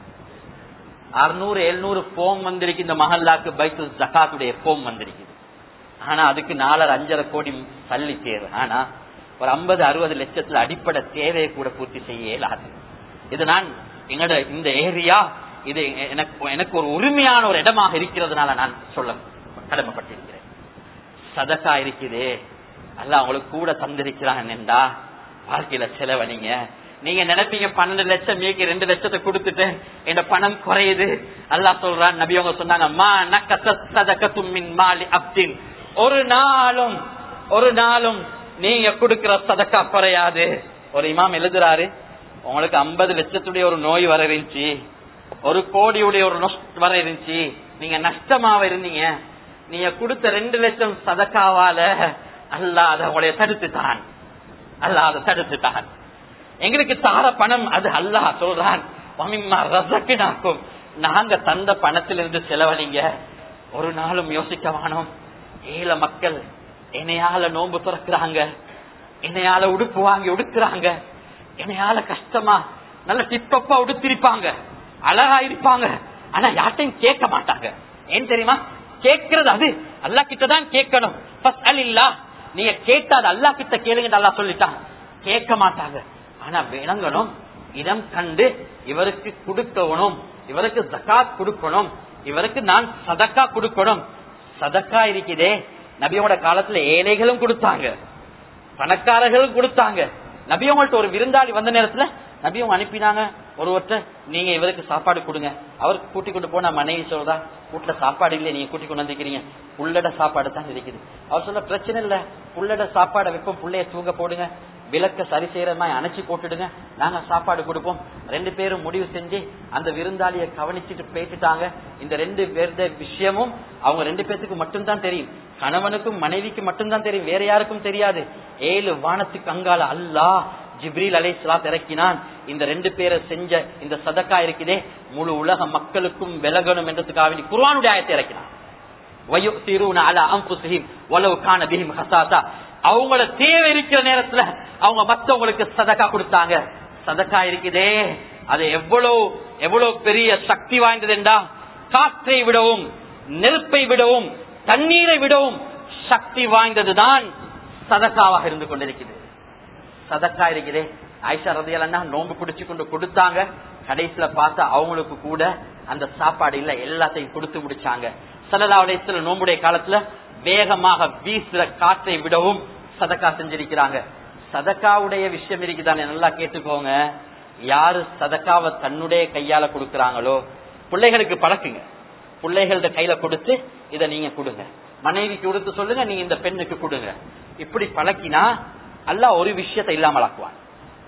அறுநூறு எழுநூறு போம் வந்திருக்கு இந்த மஹல்லாக்கு பைத்து ஜக்காத்துடைய போம் வந்திருக்குது ஆனா அதுக்கு நாலரை அஞ்சரை கோடி தள்ளி தேவை ஆனா ஒரு ஐம்பது அறுபது லட்சத்துல அடிப்படை தேவையை கூட பூர்த்தி செய்ய இயலாது இது நான் எங்களோட இந்த ஏரியா இது எனக்கு எனக்கு ஒரு உரிமையான ஒரு இடமாக இருக்கிறதுனால நான் சொல்ல கடமைப்பட்டிருக்கிறேன் சதக்கா இருக்குதே அல்ல அவங்களுக்கு கூட தந்திருக்கிறான் என்றா வாழ்க்கையில செலவழிங்க நீங்க நினைப்பீங்க பன்னெண்டு லட்சம் மீக்கு ரெண்டு லட்சத்தை கொடுத்துட்டு இந்த பணம் குறையுது அல்லா சொல்றான் நபி அவங்க சொன்னாங்க மா நக்கத்தும்மின் மாலி அப்தின் ஒரு நாளும் ஒரு நாளும் நீங்க கொடுக்கிற சதக்கா குறையாது ஒரு இமாம் எழுதுறாரு உங்களுக்கு ஐம்பது லட்சத்துடைய ஒரு நோய் வர இருந்துச்சு ஒரு கோடியுடைய ஒரு வர இருந்துச்சு நீங்க நஷ்டமாவ இருந்தீங்க நீங்க கொடுத்த ரெண்டு லட்சம் சதக்காவால அல்ல அதை உங்களைய தடுத்துட்டான் அல்ல அதை தடுத்துட்டான் எங்களுக்கு தார பணம் அது அல்லாஹ் சொல்றான் ரசக்கினாக்கும் நாங்க தந்த பணத்திலிருந்து செலவழிங்க ஒரு நாளும் யோசிக்க வானோம் ஏழ மக்கள் என்னையால நோன்பு துறக்கிறாங்க என்னையால உடுப்பு வாங்கி உடுக்குறாங்க என்னையால கஷ்டமா நல்ல டிப்பப்பா உடுத்திருப்பாங்க அழகா இருப்பாங்க ஆனா யார்ட்டையும் கேட்க மாட்டாங்க ஏன் தெரியுமா கேட்கறது அது அல்லா கிட்டதான் கேட்கணும் அல்லா நீங்க கேட்டா அது அல்லா கிட்ட கேளுங்க அல்லா சொல்லிட்டான் கேட்க மாட்டாங்க ஆனா விளங்கணும் இடம் கண்டு இவருக்கு கொடுக்கணும் இவருக்கு ஜக்காத் கொடுக்கணும் இவருக்கு நான் சதக்கா கொடுக்கணும் சதக்கா இருக்குதே நபியோட காலத்துல ஏழைகளும் கொடுத்தாங்க பணக்காரர்களும் கொடுத்தாங்க நபியவங்கள்ட்ட ஒரு விருந்தாளி வந்த நேரத்துல நபி அவங்க அனுப்பினாங்க ஒருவர்கிட்ட நீங்க இவருக்கு சாப்பாடு கொடுங்க அவருக்கு கூட்டி கொண்டு போனா மனைவி சொல்றதா வீட்டுல சாப்பாடு இல்லை நீங்க கூட்டி கொண்டு வந்திருக்கிறீங்க புள்ளட சாப்பாடு தான் இருக்குது அவர் சொல்ல பிரச்சனை இல்ல புள்ளட சாப்பாடை வைப்போம் புள்ளைய தூங்க போடுங்க விளக்க சரி செய்யற மாதிரி அணைச்சி போட்டுடுங்க நாங்க சாப்பாடு கொடுப்போம் ரெண்டு பேரும் முடிவு செஞ்சு அந்த விருந்தாளியை கவனிச்சுட்டு போயிட்டுட்டாங்க இந்த ரெண்டு பேருடைய விஷயமும் அவங்க ரெண்டு பேத்துக்கு மட்டும்தான் தெரியும் கணவனுக்கும் மனைவிக்கு மட்டும்தான் தெரியும் வேற யாருக்கும் தெரியாது ஏழு வானத்துக்கு அங்கால அல்லாஹ் ஜிப்ரீல் அலை சலாத் இறக்கினான் இந்த ரெண்டு பேரை செஞ்ச இந்த சதக்கா இருக்குதே முழு உலக மக்களுக்கும் விலகணும் என்றதுக்காக வேண்டி குர்ஆனுடைய ஆயத்தை இறக்கினான் வயுசிரூன அலா அன்ஃபுஸிஹிம் வலவ் கான பிஹிம் ஹஸாஸா அவங்கள தேவை இருக்கிற நேரத்துல அவங்க மத்தவங்களுக்கு சதக்கா கொடுத்தாங்க சதக்கா இருக்குதே அது எவ்வளவு எவ்வளவு பெரிய சக்தி வாய்ந்தது என்றா காற்றை விடவும் நெருப்பை விடவும் தண்ணீரை விடவும் சக்தி வாய்ந்ததுதான் சதக்காவாக இருந்து கொண்டிருக்கிறது சதக்கா இருக்குதே ஐஷா ரதியலன்னா நோம்பு பிடிச்சு கொண்டு கொடுத்தாங்க கடைசியில பார்த்தா அவங்களுக்கு கூட அந்த சாப்பாடு இல்ல எல்லாத்தையும் கொடுத்து முடிச்சாங்க சல்லா அலைத்துல நோம்புடைய காலத்துல வேகமாக வீசுற காற்றை விடவும் சதக்கா செஞ்சிருக்கிறாங்க சதக்காவுடைய விஷயம் இருக்குதானே நல்லா கேட்டுக்கோங்க யாரு சதக்காவை தன்னுடைய கையால கொடுக்கறாங்களோ பிள்ளைகளுக்கு பழக்குங்க பிள்ளைகளோட கையில கொடுத்து இதை நீங்க கொடுங்க மனைவிக்கு கொடுத்து சொல்லுங்க நீங்க இந்த பெண்ணுக்கு கொடுங்க இப்படி பழக்கினா அல்ல ஒரு விஷயத்தை இல்லாமலாக்குவான்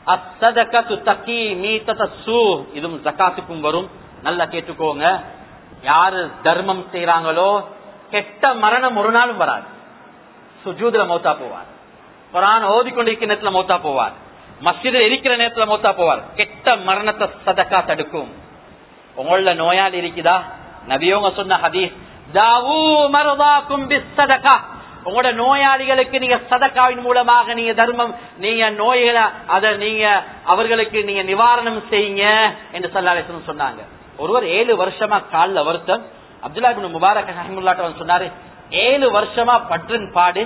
இதுவும் ஜக்காத்துக்கும் வரும் நல்லா கேட்டுக்கோங்க யாரு தர்மம் செய்யறாங்களோ கெட்ட மரணம் ஒரு நாளும் வராது சுஜூதுல மௌத்தா போவார் குரான் ஓதிக்கொண்டிருக்கிற நேரத்துல மௌத்தா போவார் மஸ்ஜிதில் இருக்கிற நேரத்துல மௌத்தா போவார் கெட்ட மரணத்தை சதக்கா தடுக்கும் உங்கள நோயாளி இருக்குதா நபியோங்க சொன்ன ஹதீஸ் தாவூ மருதாக்கும் பிஸ்ஸதகா உங்களோட நோயாளிகளுக்கு நீங்க சதக்காவின் மூலமாக நீங்க தர்மம் நீங்க நோய்களை அத நீங்க அவர்களுக்கு நீங்க நிவாரணம் செய்யுங்க என்று சொல்லாலேசன் சொன்னாங்க ஒருவர் ஏழு வருஷமா காலில் வருத்தம் அப்துல்லா பின் முபாரக் ரஹிமுல்லாட்ட சொன்னாரு ஏழு வருஷமா பற்றின் பாடு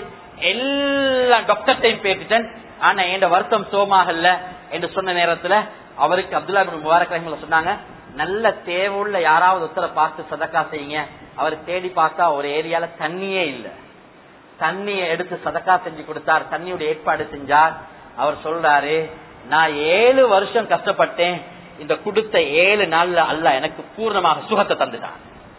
எல்லா டாக்டர்டையும் பேட்டுட்டேன் ஆனா என் வருத்தம் சோமாகல என்று சொன்ன நேரத்துல அவருக்கு அப்துல்லா பின் முபாரக் ரஹிமுல்லா சொன்னாங்க நல்ல தேவையுள்ள யாராவது ஒருத்தரை பார்த்து சதக்கா செய்யுங்க அவர் தேடி பார்த்தா ஒரு ஏரியால தண்ணியே இல்லை தண்ணியை எடுத்து சதக்கா செஞ்சு கொடுத்தார் தண்ணியுடைய ஏற்பாடு செஞ்சார் அவர் சொல்றாரு நான் ஏழு வருஷம் கஷ்டப்பட்டேன் இந்த கொடுத்த ஏழு நாள்ல அல்ல எனக்கு பூர்ணமாக சுகத்தை தந்துட்டான்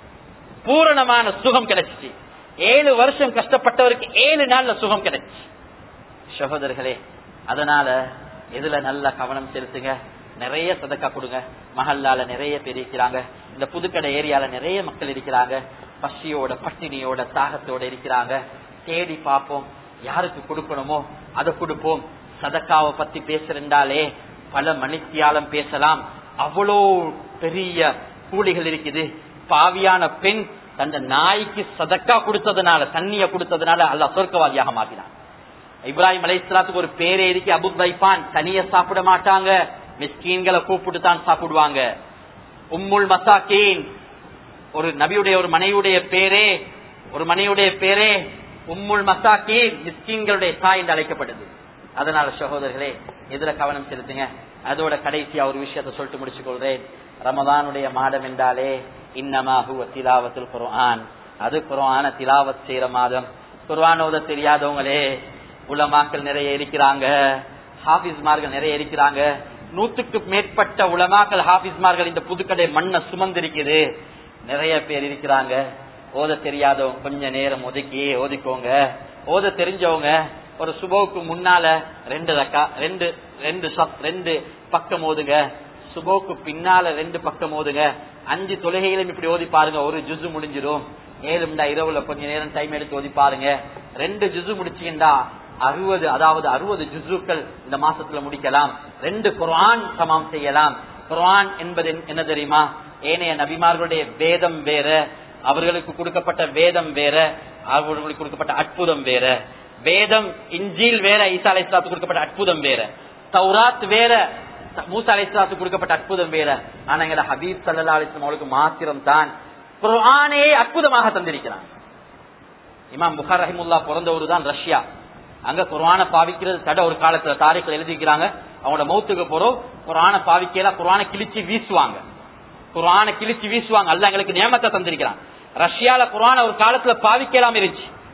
பூரணமான சுகம் கிடைச்சிச்சு ஏழு வருஷம் கஷ்டப்பட்டவருக்கு ஏழு நாள்ல சுகம் கிடைச்சு சகோதரர்களே அதனால எதுல நல்ல கவனம் செலுத்துங்க நிறைய சதக்கா கொடுங்க மஹல்லால நிறைய பேர் இருக்கிறாங்க இந்த புதுக்கடை ஏரியால நிறைய மக்கள் இருக்கிறாங்க பசியோட பட்டினியோட தாகத்தோட இருக்கிறாங்க தேடி பார்ப்போம் யாருக்கு கொடுக்கணுமோ அதை கொடுப்போம் சதக்காவை பத்தி பேசுறாலே பல மணித்தியாலம் பேசலாம் அவ்வளோ பெரிய கூலிகள் இருக்குது பாவியான பெண் தந்த நாய்க்கு சதக்கா கொடுத்ததுனால தண்ணிய கொடுத்ததுனால அல்ல சொர்க்கவாதியாக மாத்தினான் இப்ராஹிம் அலைஸ்லாத்துக்கு ஒரு பேரே இருக்கு அபு வைப்பான் தனிய சாப்பிட மாட்டாங்க மிஸ்கீன்களை கூப்பிட்டு தான் சாப்பிடுவாங்க உம்முல் மசாக்கீன் ஒரு நபியுடைய ஒரு மனைவியுடைய பேரே ஒரு மனைவியுடைய பேரே உம்முல் மசாக்கீன் மிஸ்கீன்களுடைய தாய் என்று அழைக்கப்படுது அதனால சகோதரர்களே எதுல கவனம் செலுத்துங்க அதோட கடைசியா ஒரு விஷயத்த சொல்லிட்டு முடிச்சு கொள்றேன் ரமதானுடைய மாதம் என்றாலே இன்னமாகு திலாவத்தில் குர்ஆன் அது குர்ஆன திலாவத் செய்யற மாதம் குர்ஆன் ஓத தெரியாதவங்களே உலமாக்கள் நிறைய இருக்கிறாங்க ஹாபிஸ்மார்கள் நிறைய இருக்கிறாங்க நூத்துக்கு மேற்பட்ட உலமாக்கள் ஹாபிஸ்மார்கள் இந்த புதுக்கடை மண்ணை சுமந்திருக்குது நிறைய பேர் இருக்கிறாங்க ஓத தெரியாதவங்க கொஞ்ச நேரம் ஒதுக்கி ஓதிக்கோங்க ஓத தெரிஞ்சவங்க ஒரு சுபோவுக்கு முன்னால ரெண்டு ரக்கா ரெண்டு ரெண்டு சப் ரெண்டு பக்கம் ஓதுங்க சுபோக்கு பின்னால ரெண்டு பக்கம் ஓதுங்க அஞ்சு தொழுகைகளும் இப்படி ஓதி பாருங்க ஒரு ஜுசு முடிஞ்சிடும் ஏழுண்டா இரவுல கொஞ்ச நேரம் டைம் எடுத்து ஓதி பாருங்க ரெண்டு ஜுசு முடிச்சீங்கடா அறுபது அதாவது அறுபது ஜுசுக்கள் இந்த மாசத்துல முடிக்கலாம் ரெண்டு குர்ஆன் சமம் செய்யலாம் குர்ஆன் என்பது என்ன தெரியுமா ஏனைய நபிமார்களுடைய வேதம் வேற அவர்களுக்கு கொடுக்கப்பட்ட வேதம் வேற அவர்களுக்கு கொடுக்கப்பட்ட அற்புதம் வேற வேதம் இஞ்சில் வேற ஈசா அலை கொடுக்கப்பட்ட அற்புதம் வேற தௌராத் வேற மூசா அலை கொடுக்கப்பட்ட அற்புதம் வேற ஆனா எங்க ஹபீப் சல்லா அலிஸ்லாம் அவளுக்கு மாத்திரம் தான் குர்ஆனே அற்புதமாக தந்திருக்கிறான் இமாம் புகார் ரஹிமுல்லா பிறந்தவரு தான் ரஷ்யா அங்க குர்ஆன பாவிக்கிறது தட ஒரு காலத்துல தாரிகள் எழுதிக்கிறாங்க அவங்களோட மௌத்துக்கு போறோம் குர்ஆன பாவிக்கலாம் குர்ஆன கிழிச்சு வீசுவாங்க குர்ஆன கிழிச்சு வீசுவாங்க அல்ல எங்களுக்கு நியமத்தை தந்திருக்கிறான் ரஷ்யால குர்ஆன ஒரு காலத்துல பாவிக்கலாம் இருந்துச்சு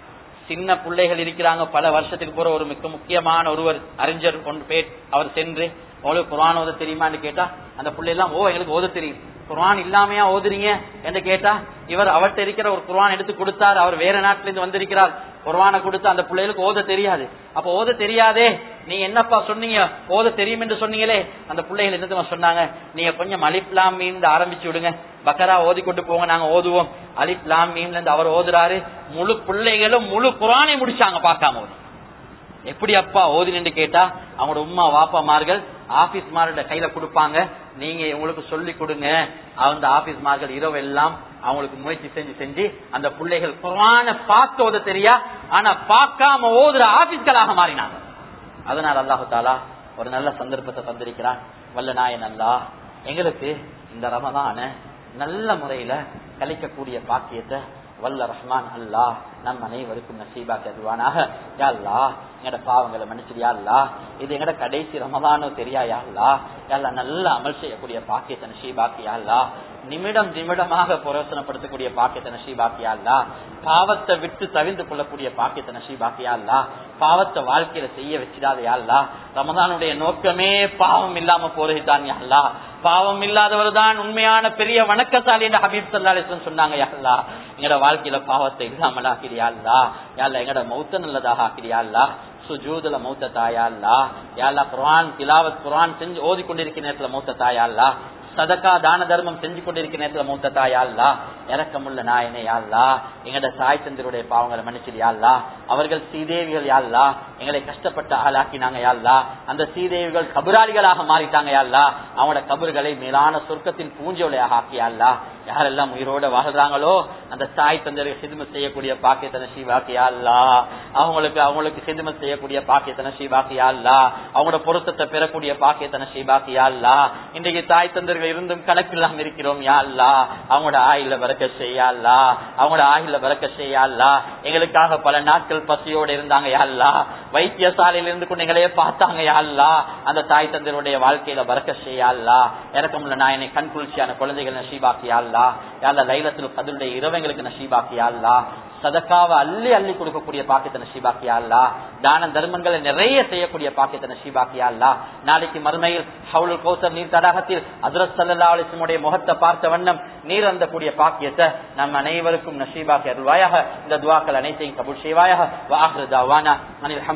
சின்ன பிள்ளைகள் இருக்கிறாங்க பல வருஷத்துக்கு போற ஒரு மிக முக்கியமான ஒருவர் அறிஞர் கொண்டு போய் அவர் சென்று உங்களுக்கு குரான் ஓத தெரியுமான்னு கேட்டா அந்த பிள்ளை எல்லாம் ஓ எங்களுக்கு ஓத தெரியும் குர்ஆன் இல்லாமையா ஓதுறீங்க என்று கேட்டா இவர் அவர்கிட்ட இருக்கிற ஒரு குர்ஆன் எடுத்து கொடுத்தார் அவர் வேற நாட்டில இருந்து வந்திருக்கிறார் குர்ஆனை கொடுத்து அந்த பிள்ளைகளுக்கு ஓத தெரியாது அப்ப ஓத தெரியாதே நீங்க என்னப்பா சொன்னீங்க ஓத தெரியும் என்று சொன்னீங்களே அந்த பிள்ளைகள் என்ன சொன்னாங்க நீங்க கொஞ்சம் அலிப்லாம் மீன் ஆரம்பிச்சு விடுங்க பக்கரா ஓதி கொண்டு போங்க நாங்க ஓதுவோம் அலிப்லாம் மீன்ல இருந்து அவர் ஓதுறாரு முழு பிள்ளைகளும் முழு குரானை முடிச்சாங்க பார்க்காம ஓதி எப்படி அப்பா ஓதினு கேட்டா அவங்களோட உமா வாப்பாமார்கள் ஆபீஸ் மார்கள கையில கொடுப்பாங்க நீங்க உங்களுக்கு சொல்லி கொடுங்க அந்த ஆபீஸ் மார்கள் இரவு எல்லாம் அவங்களுக்கு முயற்சி செஞ்சு செஞ்சு அந்த பிள்ளைகள் குரான பார்த்து ஓத தெரியா ஆனா பார்க்காம ஓதுற ஆபீஸ்களாக மாறினாங்க அதனால் அல்லாஹு தாலா ஒரு நல்ல சந்தர்ப்பத்தை தந்திருக்கிறான் வல்ல நாயன் அல்லா எங்களுக்கு இந்த ரமதான நல்ல முறையில கழிக்கக்கூடிய பாக்கியத்தை வல்ல ரஹ்மான் அல்லாஹ் நம் அனைவருக்கும் நசீபா தருவானாக யா அல்லாஹ் எங்கட பாவங்களை மன்னிச்சிரியா அல்லா இது எங்கட கடைசி ரமதானோ தெரியா யா அல்லா யா நல்ல அமல் செய்யக்கூடிய பாக்கியத்தை நசீபாக்கியா அல்லா நிமிடம் நிமிடமாக புரோசனப்படுத்தக்கூடிய பாக்கியத்தை நசீபாக்கியா அல்லா பாவத்தை விட்டு தவிர்ந்து கொள்ளக்கூடிய பாக்கியத்தை நசீபாக்கியா அல்லா பாவத்தை வாழ்க்கையில செய்ய வச்சிடாத யாழ்லா ரமதானுடைய நோக்கமே பாவம் இல்லாம போறதுதான் யாழ்லா பாவம் இல்லாதவர் தான் உண்மையான பெரிய வணக்கசாலி என்று ஹபீப் சல்லாஸ்லம் சொன்னாங்க யாழ்லா எங்கட வாழ்க்கையில பாவத்தை இல்லாமல் ஆக்கிறியாள்லா யாழ்லா எங்கட மௌத்த நல்லதாக ஆக்கிறியாள்லா சுஜூதுல மௌத்த தாயாள்லா யாழ்லா குரான் திலாவத் குரான் செஞ்சு ஓதி கொண்டிருக்கிற நேரத்துல மௌத்த தாயாள்லா சதக்கா தான தர்மம் செஞ்சு கொண்டிருக்கிற நேரத்துல மூத்த தாயாள்லா இறக்கமுள்ள நாயனே யாழ்லா எங்கட சாய் சந்திரருடைய பாவங்களை மன்னிச்சிடு யாழ்லா அவர்கள் சீதேவிகள் யாழ்லா எங்களை கஷ்டப்பட்ட ஆளாக்கினாங்க யாழ்லா அந்த சீதேவிகள் கபுராளிகளாக மாறிட்டாங்க யாழ்லா அவங்களோட கபறுகளை மேலான சொர்க்கத்தின் பூஞ்சோலையாக ஆக்கியாள்லா யாரெல்லாம் உயிரோட வாழ்றாங்களோ அந்த தாய் தந்தரை சிதுமத் செய்யக்கூடிய பாக்கியத்தன ஸ்ரீவாக்கியாள்லா அவங்களுக்கு அவங்களுக்கு சிதுமத் செய்யக்கூடிய பாக்கியத்தன ஸ்ரீவாக்கியாள்லா அவங்களோட பொருத்தத்தை பெறக்கூடிய பாக்கியத்தன ஸ்ரீவாக்கியாள்லா இன்றைக்கு தாய் தந்தர்கள் இருந்தும் கணக்கில்லாம இருக்கிறோம் யாழ்லா அவங்களோட ஆயில வரக்க செய்யாள்லா அவங்களோட ஆயில வரக்க செய்யாள்லா எங்களுக்காக பல நாட்கள் பசியோட இருந்தாங்க யாழ்லா வைத்தியசாலையில இருந்து கொண்டு எங்களையே பார்த்தாங்க யாழ்லா அந்த தாய் தந்தருடைய வாழ்க்கையில வரக்க செய்யாள்லா இறக்கமுள்ள நாயனை கண் குளிர்ச்சியான குழந்தைகள் நசீபாக்கியாள்லா யாழ்லா லைலத்தில் கதருடைய இரவங்களுக்கு நசீபாக்கியாள்லா சதக்காவை அள்ளி அள்ளி கொடுக்கக்கூடிய பாக்கியத்தை நசீபாக்கியாள்லா தான தர்மங்களை நிறைய செய்யக்கூடிய பாக்கியத்தை நசீபாக்கியாள்லா நாளைக்கு மறுமையில் ஹவுல் கௌசர் நீர் தடாகத்தில் அதிரத் சல்லா அலிஸ்முடைய முகத்தை பார்த்த வண்ணம் நீர் அந்தக்கூடிய பாக்கியத்தை நம் அனைவருக்கும் நசீபாக்கி அருள்வாயாக இந்த துவாக்கள் அனைத்தையும் கபூர் செய்வாயாக வாஹ்ரு தாவானா அனில்